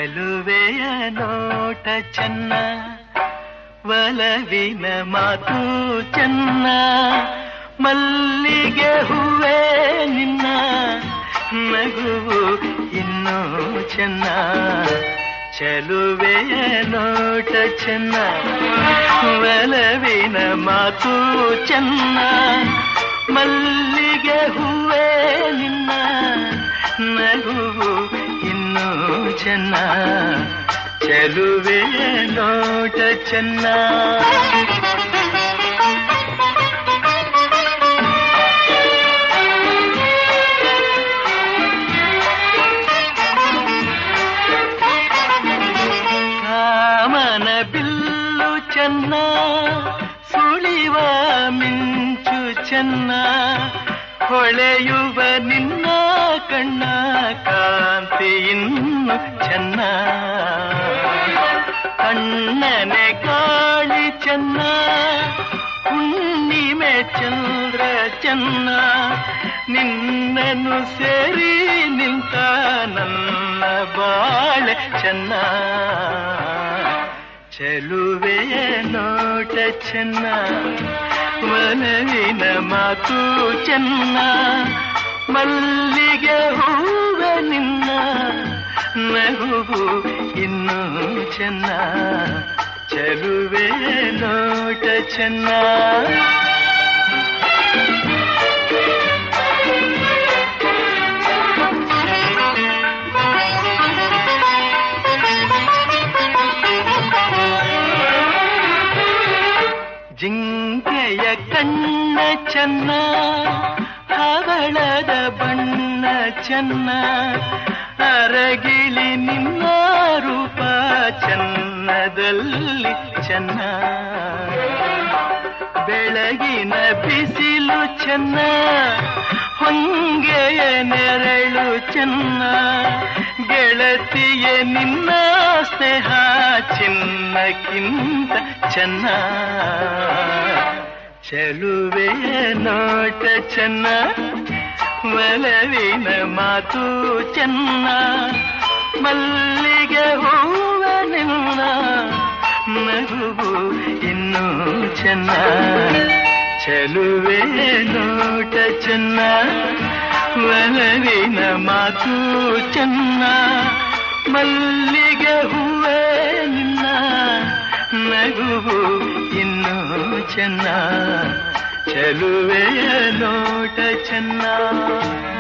ಚೆಲುವೆಯ ನೋಟ ಚೆನ್ನ ಒಲವಿನ ಮಾತು ಚೆನ್ನ ಮಲ್ಲಿಗೆ ಹೂವೇ ನಿನ್ನ ನಗುವು ಇನ್ನೂ ಚೆನ್ನ ಚೆಲುವೆಯ ನೋಟ ಚೆನ್ನ ಒಲವಿನ ಮಾತು ಚೆನ್ನ ಮಲ್ಲಿಗೆ ಹೂವೇ ನಿನ್ನ ನಗುವು ಇನ್ನೂ ಚೆನ್ನ ಚೆಲುವೆ ನೋಟ ಚೆನ್ನ ಕಾಮನ ಬಿಲ್ಲು ಚೆನ್ನ ಸುಳಿವ ಮಿಂಚು ಚೆನ್ನ ಹೊಳೆಯುವ ನಿನ್ನ ಕಣ್ಣ ಕಾಂತಿ ಇನ್ನು ಚೆನ್ನ ಕಣ್ಣನೆ ಗಾಳಿ ಚೆನ್ನ ಹುಣ್ಣಿಮೆ ಚಂದ್ರ ಚೆನ್ನ ನಿನ್ನನ್ನು ಸೇರಿ ನಿಂತ ನನ್ನ ಬಾಳೆ ಚೆನ್ನ ಚೆಲುವೆಯ ನೋಟ ಚೆನ್ನ ಮನವಿನ ಮಾತು ಚೆನ್ನ ಮಲ್ಲಿಗೆ ಹೂವ ನಿನ್ನ ನಗುವು ಇನ್ನೂ ಚೆನ್ನ ಚೆಲುವೆ ನೋಟ ಚೆನ್ನ ಜಿಂಕೆಯ ಕಣ್ಣ ಚೆನ್ನ ಹವಳದ ಬಣ್ಣ ಚೆನ್ನ ಅರಗಿಳಿ ನಿನ್ನ ರೂಪ ಚೆನ್ನದಲ್ಲಿ ಚೆನ್ನ ಬೆಳಗಿನ ಬಿಸಿಲು ಚೆನ್ನ ಹೊಂಗೆಯ ನೆರಳು ಚೆನ್ನ ಗೆಳತಿಯ ನಿನ್ನ ಸ್ನೇಹ ಚಿನ್ನಕ್ಕಿಂತ ಚೆನ್ನ ಚೆಲುವೆಯ ನೋಟ ಚೆನ್ನ ಒಲವಿನ ಮಾತು ಚೆನ್ನ ಮಲ್ಲಿಗೆ ಹೂವ ನಿನ್ನ ನಗುವು ಇನ್ನೂ ಚೆನ್ನ ಚೆಲುವೆ ನೋಟ ಚೆನ್ನ ಒಲವಿನ ಮಾತು ಚೆನ್ನ ಮಲ್ಲಿಗೆ ಹೂವೇ ನಿನ್ನ ನಗುವು ಇನ್ನೂ ಚೆನ್ನ ಚೆಲುವೆಯ ನೋಟ ಚೆನ್ನ